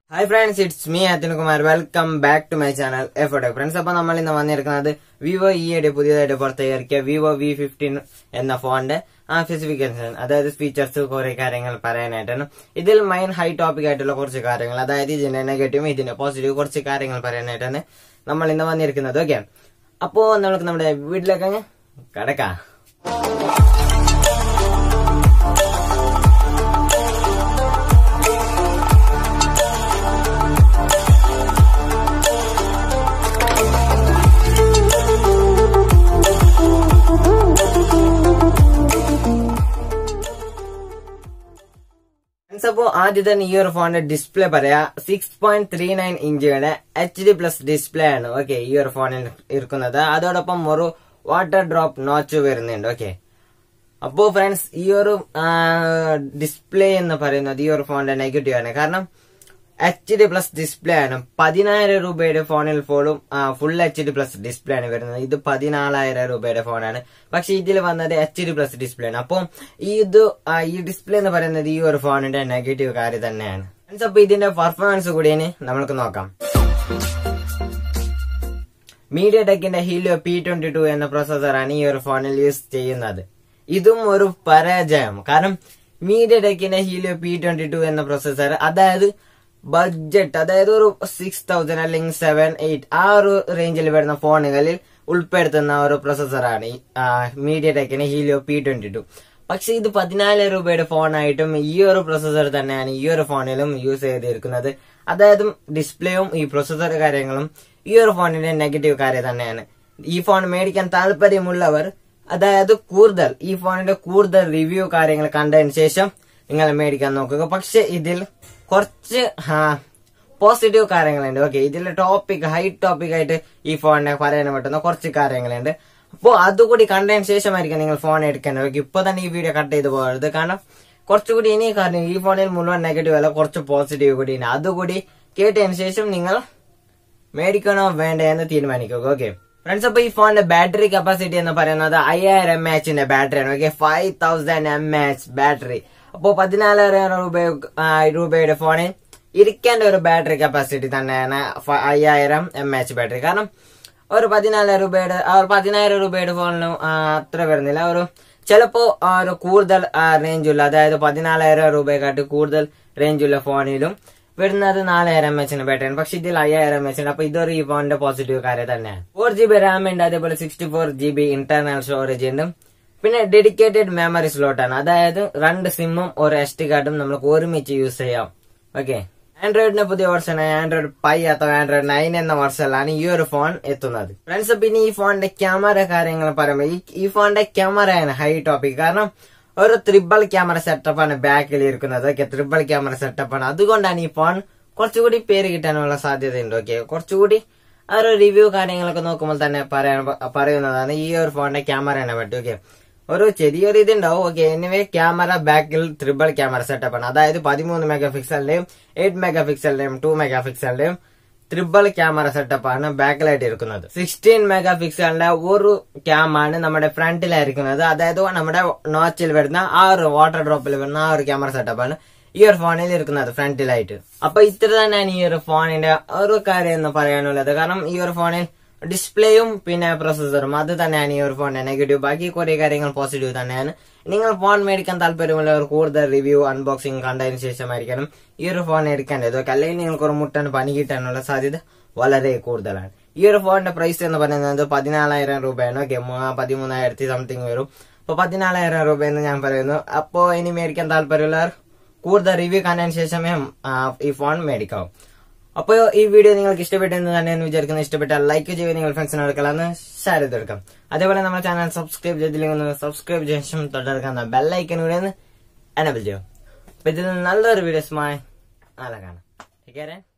hi friends it's me Athinkumar welcome back to my channel എഫോട്ടെ friends അപ്പൊ നമ്മൾ ഇന്ന് വന്നിരിക്കുന്നത് വിവോ ഇയുടെ പുതിയതായിട്ട് പുറത്തിറക്കിയ വിവോ വി ഫിഫ്റ്റീൻ എന്ന ഫോണിന്റെ ആ സ്പെസിഫിക്കേഷൻ അതായത് ഫീച്ചേഴ്സ് കുറെ കാര്യങ്ങൾ പറയാനായിട്ടാണ് ഇതിൽ മെയിൻ ഹൈ ടോപ്പിക് ആയിട്ടുള്ള കുറച്ച് കാര്യങ്ങൾ അതായത് ഇതിന്റെ നെഗറ്റീവും ഇതിന്റെ പോസിറ്റീവ് കുറച്ച് കാര്യങ്ങൾ പറയാനായിട്ടാണ് നമ്മൾ ഇന്ന് വന്നിരിക്കുന്നത് ഓക്കെ അപ്പോ നമുക്ക് നമ്മുടെ വീട്ടിലേക്ക് അങ്ങ് കടക്കാം ഫ്രണ്ട്സ് അപ്പോ ആദ്യം തന്നെ ഈ ഒരു ഫോണിന്റെ ഡിസ്പ്ലേ പറയാ സിക്സ് പോയിന്റ് ത്രീ നയൻ ഇഞ്ചുകളുടെ എച്ച് ഡി പ്ലസ് ഡിസ്പ്ലേ ആണ് ഓക്കെ ഈ ഒരു ഫോണിൽ ഇരിക്കുന്നത് അതോടൊപ്പം ഒരു വാട്ടർ ഡ്രോപ്പ് നോച്ച് വരുന്നുണ്ട് ഓക്കെ അപ്പോ ഫ്രണ്ട്സ് ഈ ഒരു ഡിസ്പ്ലേ എന്ന് പറയുന്നത് ഈ ഒരു ഫോണിന്റെ നെഗറ്റീവ് ആണ് കാരണം എച്ച് ഡി പ്ലസ് ഡിസ്പ്ലേ ആണ് പതിനായിരം രൂപയുടെ ഫോണിൽ പോലും full H D plus display ആണ് വരുന്നത് ഇത് പതിനാലായിരം രൂപയുടെ ഫോണാണ് പക്ഷെ ഇതിൽ വന്നത് എച്ച് ഡി പ്ലസ് ഡിസ്പ്ലേ ആണ് അപ്പം ഈ ഇത് ആ, ഈ ഡിസ്പ്ലേ എന്ന് പറയുന്നത് ഈ ഒരു ഫോണിന്റെ നെഗറ്റീവ് കാര്യം തന്നെയാണ് Friends, അപ്പൊ ഇതിന്റെ പെർഫോമൻസ് കൂടിയാണ് നമ്മൾക്ക് നോക്കാം മീഡിയ ടെക്കിന്റെ ഹീലിയോ പി ട്വന്റി ടു എന്ന പ്രോസസ്സറാണ് ഈ ഒരു ഫോണിൽ യൂസ് ചെയ്യുന്നത് ഇതും ഒരു പരാജയം കാരണം മീഡിയ ടെക്കിന്റെ ഹീലിയോ പി ട്വന്റി ടു എന്ന പ്രോസസ്സർ അതായത് ബഡ്ജറ്റ് അതായത് ഒരു സിക്സ് തൗസൻഡ് അല്ലെങ്കിൽ സെവൻ എയ്റ്റ് ആ ഒരു റേഞ്ചിൽ വരുന്ന ഫോണുകളിൽ ഉൾപ്പെടുത്തുന്ന ഒരു പ്രോസസ്സറാണ് മീഡിയ ടെക്കിന്റെ ഹീലിയോ പി ട്വന്റി ടു പക്ഷെ ഇത് പതിനാല് രൂപയുടെ ഫോണായിട്ടും ഈ ഒരു പ്രോസസ്സർ തന്നെയാണ് ഈ ഒരു ഫോണിലും യൂസ് ചെയ്തിരിക്കുന്നത് അതായത് ഡിസ്പ്ലേയും ഈ പ്രോസസ്സർ കാര്യങ്ങളും ഈ ഒരു ഫോണിന്റെ നെഗറ്റീവ് കാര്യം തന്നെയാണ് ഈ ഫോൺ മേടിക്കാൻ താല്പര്യമുള്ളവർ അതായത് കൂടുതൽ ഈ ഫോണിന്റെ കൂടുതൽ റിവ്യൂ കാര്യങ്ങൾ കണ്ടതിന് ശേഷം നിങ്ങൾ മേടിക്കാൻ നോക്കുക പക്ഷെ ഇതിൽ കുറച്ച് പോസിറ്റീവ് കാര്യങ്ങളുണ്ട് ഓക്കെ ഇതിലെ ടോപ്പിക് ഹൈ ടോപ്പിക് ആയിട്ട് ഈ ഫോണിനെ പറയാൻ പറ്റുന്ന കുറച്ച് കാര്യങ്ങളുണ്ട് അപ്പോൾ അതുകൂടി കണ്ടതിന് ശേഷമായിരിക്കും നിങ്ങൾ ഫോൺ എടുക്കേണ്ടത് ഓക്കെ ഇപ്പൊ തന്നെ ഈ വീഡിയോ കട്ട് ചെയ്ത് പോകരുത് കാരണം കുറച്ചുകൂടി ഇനി കാരണം ഈ ഫോണിൽ മുഴുവൻ നെഗറ്റീവ് അല്ല കുറച്ച് പോസിറ്റീവ് കൂടി ഉണ്ട് അതുകൂടി കേട്ടതിന് ശേഷം നിങ്ങൾ മേടിക്കണോ വേണ്ടേ എന്ന് തീരുമാനിക്കുക ഓക്കെ ഫ്രണ്ട്സ് അപ്പൊ ഈ ഫോണിന്റെ ബാറ്ററി കപ്പാസിറ്റി എന്ന് പറയുന്നത് അയ്യായിരം എം എച്ചിന്റെ ബാറ്ററിയാണ് okay five thousand M H battery അപ്പോ പതിനാലായിരം രൂപ ആ, രൂപയുടെ ഫോണിൽ ഇരിക്കേണ്ട ഒരു ബാറ്ററി കപ്പാസിറ്റി തന്നെയാണ് ഫ- അയ്യായിരം എം എച്ച് ബാറ്ററി കാരണം ഒരു പതിനാലായിരം രൂപയുടെ ആ ഒരു പതിനായിരം രൂപയുടെ ഫോണിന് ആ, അത്ര വരുന്നില്ല ഒരു ചിലപ്പോ ആ, ഒരു കൂടുതൽ റേഞ്ചുള്ള അതായത് പതിനാലായിരം രൂപയെക്കാട്ടി കൂടുതൽ റേഞ്ചുള്ള ഫോണിലും വരുന്നത് നാലായിരം എം എച്ചിന് ബാറ്ററിയാണ് പക്ഷെ ഇതിൽ അയ്യായിരം എം എച്ചിന് അപ്പൊ ഇതൊരു ഈ ഫോണിന്റെ പോസിറ്റീവ് കാര്യം തന്നെയാണ് ഫോർ ജി ബി റാം ഉണ്ട് അതേപോലെ sixty four G B internal storage ഉണ്ട് പിന്നെ ഡെഡിക്കേറ്റഡ് മെമ്മറി സ്ലോട്ടാണ് അതായത് രണ്ട് സിമ്മും ഒരു എസ് ടി കാർഡും നമുക്ക് ഒരുമിച്ച് യൂസ് ചെയ്യാം ഓക്കെ ആൻഡ്രോയിഡിന്റെ പുതിയ വെർഷനായ ആൻഡ്രോയിഡ് പൈ അഥവാ ആൻഡ്രോയിഡ് നയൻ എന്ന വെർഷനിലാണ് ഈ ഒരു ഫോൺ എത്തുന്നത് ഫ്രണ്ട്സ് പിന്നെ ഈ ഫോണിന്റെ ക്യാമറ കാര്യങ്ങൾ പറയുമ്പോൾ ഈ ഈ ഫോണിന്റെ ക്യാമറയാണ് ഹൈ ടോപ്പിക് കാരണം ഒരു ത്രിബിൾ ക്യാമറ സെറ്റപ്പാണ് ബാക്കിൽ ഇരിക്കുന്നത് ഓക്കെ ത്രിബിൾ ക്യാമറ സെറ്റപ്പാണ് അതുകൊണ്ടാണ് ഈ ഫോൺ കുറച്ചുകൂടി പേര് കിട്ടാനുള്ള സാധ്യതയുണ്ട് ഓക്കെ കുറച്ചുകൂടി ആ ഒരു റിവ്യൂ കാര്യങ്ങളൊക്കെ നോക്കുമ്പോൾ തന്നെ പറയാൻ പറയുന്നതാണ് ഈ ഒരു ഫോണിന്റെ ക്യാമറയെ പറ്റി ഓക്കെ ഒരു ചെറിയൊരു ഇതുണ്ടാവും ഓക്കെ എനിവേ ക്യാമറ ബാക്കിൽ ത്രിബിൾ ക്യാമറ സെറ്റപ്പ് ആണ് അതായത് പതിമൂന്ന് മെഗാ പിക്സലിന്റെയും എയ്റ്റ് മെഗാ പിക്സലിന്റെയും ടു മെഗാ പിക്സലിന്റെയും ത്രിബിൾ ക്യാമറ സെറ്റപ്പ് ആണ് ബാക്കിലായിട്ട് ഇരിക്കുന്നത് സിക്സ്റ്റീൻ മെഗാ പിക്സലിന്റെ ഒരു ക്യാം ആണ് നമ്മുടെ ഫ്രണ്ടിലായിരിക്കുന്നത് അതായത് നമ്മുടെ നോച്ചിൽ വരുന്ന ആ ഒരു വാട്ടർ ഡ്രോപ്പിൽ വരുന്ന ആ ഒരു ക്യാമറ സെറ്റപ്പ് ആണ് ഈ ഒരു ഫോണിൽ ഇരിക്കുന്നത് ഫ്രണ്ടിലായിട്ട് അപ്പൊ ഇത്ര തന്നെയാണ് ഈ ഒരു ഫോണിന്റെ ഒരു കാര്യം എന്ന് പറയാനുള്ളത് കാരണം ഈ ഒരു ഫോണിൽ ഡിസ്പ്ലേയും പിന്നെ പ്രൊസസ്സറും അത് തന്നെയാണ് ഈ ഒരു ഫോണിന്റെ നെഗറ്റീവ് ബാക്കി കുറെ കാര്യങ്ങൾ പോസിറ്റീവ് തന്നെയാണ് നിങ്ങൾ ഫോൺ മേടിക്കാൻ താല്പര്യമുള്ളവർ കൂടുതൽ റിവ്യൂ അൺബോക്സിംഗ് കണ്ടതിന് ശേഷമായിരിക്കണം ഈ ഒരു ഫോൺ എടുക്കേണ്ടത് ഓക്കെ അല്ലെങ്കിൽ നിങ്ങൾക്ക് ഒരു മുട്ടൻ പണി കിട്ടാനുള്ള സാധ്യത വളരെ കൂടുതലാണ് ഈ ഒരു ഫോണിന്റെ പ്രൈസ് എന്ന് പറയുന്നത് പതിനാലായിരം രൂപയാണ് ഓക്കെ പതിമൂന്നായിരത്തി സംതിങ് വരും അപ്പൊ പതിനാലായിരം രൂപ എന്ന് ഞാൻ പറയുന്നു അപ്പോ ഇനി മേടിക്കാൻ താല്പര്യമുള്ളവർ കൂടുതൽ റിവ്യൂ കണ്ടതിന് ശേഷമേ ആ, ഈ ഫോൺ മേടിക്കാവൂ അപ്പോൾ ഈ വീഡിയോ നിങ്ങൾക്ക് ഇഷ്ടപ്പെട്ടെന്ന് തന്നെയാണ് വിചാരിക്കുന്നത് ഇഷ്ടപ്പെട്ടാൽ ലൈക്ക് ചെയ്യുക നിങ്ങൾ ഫ്രണ്ട്സിനോട് കളന്ന് ഷെയർ ചെയ്തെടുക്കാം അതേപോലെ നമ്മുടെ ചാനൽ സബ്സ്ക്രൈബ് ചെയ്തില്ലെങ്കിൽ സബ്സ്ക്രൈബ് ചെയ്ത ശേഷം തൊട്ടടുക്കുന്ന ബെല്ലൈക്കൻ കൂടെ ഒന്ന് എനബിൾ ചെയ്യും അപ്പൊ ഇതിൽ നല്ലൊരു വീഡിയോസുമായി നാളെ കാണാം ടേക്ക് കെയർ